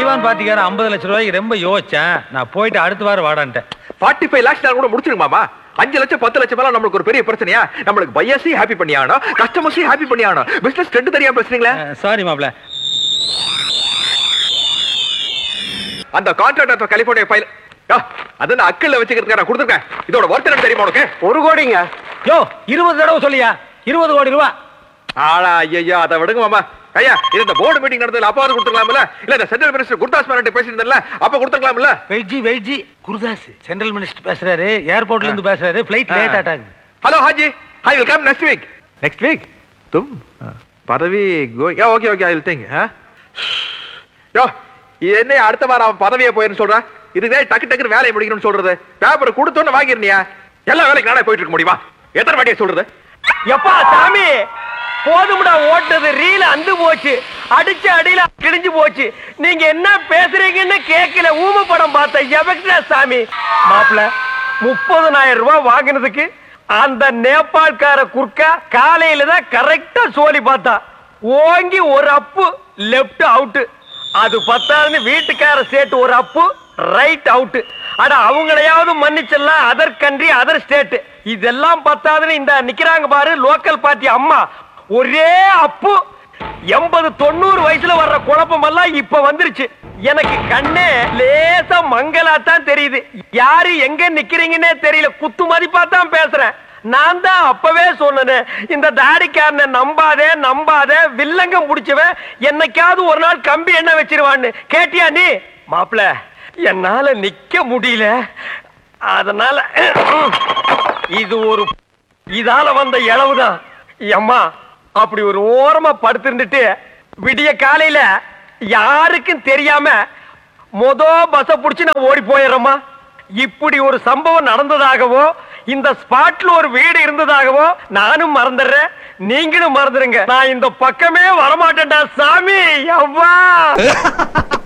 செய்வான்னு பாத்தீங்கன்னா ஐம்பது லட்சம் ரூபாய்க்கு ரொம்ப யோசிச்சேன் நான் போயிட்டு அடுத்த வாரம் வாடான்ட்டேன் ஃபார்ட்டி ஃபைவ் லேக்ஸ் கூட முடிச்சிருங்க மாமா அஞ்சு லட்சம் பத்து லட்சம் எல்லாம் நம்மளுக்கு ஒரு பெரிய பிரச்சனையா நம்மளுக்கு பையர்ஸையும் ஹாப்பி பண்ணி ஆகணும் கஸ்டமர்ஸையும் ஹாப்பி பண்ணி ஆகணும் பிசினஸ் ரெண்டு தெரியாம பேசுறீங்களா சாரி மாப்ள அந்த கான்ட்ராக்டர் கலிபோர்னியா ஃபைல் அது நான் அக்கல்ல வச்சுக்கிறதுக்கு நான் கொடுத்துருக்கேன் இதோட ஒர்த் என்ன தெரியுமா உனக்கு ஒரு கோடிங்க யோ இருபது தடவை சொல்லியா இருபது கோடி ரூபா ஆளா ஐயா அதை விடுங்க மாமா ஐயா இது இந்த போர்டு மீட்டிங் நடந்ததுல அப்பாவது கொடுத்துக்கலாம்ல இல்ல இந்த சென்ட்ரல் மினிஸ்டர் குர்தாஸ் மேரண்ட் பேசியிருந்தல அப்ப கொடுத்துக்கலாம்ல வெயிட்ஜி வெயிட்ஜி குருதாஸ் சென்ட்ரல் மினிஸ்டர் பேசுறாரு ஏர்போர்ட்ல இருந்து பேசுறாரு ஃபிளைட் லேட் ஆட்டாங்க ஹலோ ஹாஜி I will come next week next week தும் பதவி கோ யா okay okay I will think யோ இது என்ன அடுத்த வாரம் அவன் பதவியே போயிருன்னு சொல்றான் இதுவே டக்கு டக்குன்னு வேலையை முடிக்கணும்னு சொல்றது பேப்பர் கொடுத்தோன்னு வாங்கிருந்தியா எல்லா வேலைக்கு நானே போயிட்டு இருக்க முடியுமா எத்தனை வாட்டியை சொல்றது எப்பா சாமி போதும்டா ஓட்டது ரீல அந்து போச்சு அடிச்ச அடியில கிழிஞ்சு போச்சு நீங்க என்ன பேசுறீங்கன்னு கேட்கல ஊம படம் பார்த்த எவக்டா சாமி மாப்பிள முப்பதனாயிரம் ரூபாய் வாங்கினதுக்கு அந்த நேபாள்கார குர்க்கா காலையில தான் கரெக்டா சோலி பார்த்தா ஓங்கி ஒரு அப்பு லெஃப்ட் அவுட் அது பத்தாதுன்னு வீட்டுக்கார சேர்த்து ஒரு அப்பு ரைட் அவுட் அட அவங்களையாவது மன்னிச்சிடலாம் அதர் கண்ட்ரி அதர் ஸ்டேட் இதெல்லாம் பத்தாதுன்னு இந்த நிக்கிறாங்க பாரு லோக்கல் பார்ட்டி அம்மா ஒரே அப்பு எண்பது தொண்ணூறு வயசுல வர்ற குழப்பம் எல்லாம் இப்ப வந்துருச்சு எனக்கு கண்ணே லேசா மங்களா தான் தெரியுது யாரு எங்க நிக்கிறீங்கன்னே தெரியல குத்து மதிப்பா தான் பேசுறேன் நான் தான் அப்பவே சொன்னேன் இந்த தாடிக்காரனை நம்பாதே நம்பாதே வில்லங்கம் முடிச்சவன் என்னைக்காவது ஒரு நாள் கம்பி என்ன வச்சிருவான்னு கேட்டியா நீ மாப்பிள என்னால நிக்க முடியல அதனால இது ஒரு இதால வந்த இளவுதான் அம்மா அப்படி ஒரு ஓரமா படுத்திருந்துட்டு விடிய காலையில யாருக்கும் தெரியாம மொத பஸ்ஸ புடிச்சு நான் ஓடி போயிடுறேம்மா இப்படி ஒரு சம்பவம் நடந்ததாகவோ இந்த ஸ்பாட்ல ஒரு வீடு இருந்ததாகவோ நானும் மறந்துடுறேன் நீங்களும் மறந்துடுங்க நான் இந்த பக்கமே வரமாட்டேன்டா சாமி அவ்வா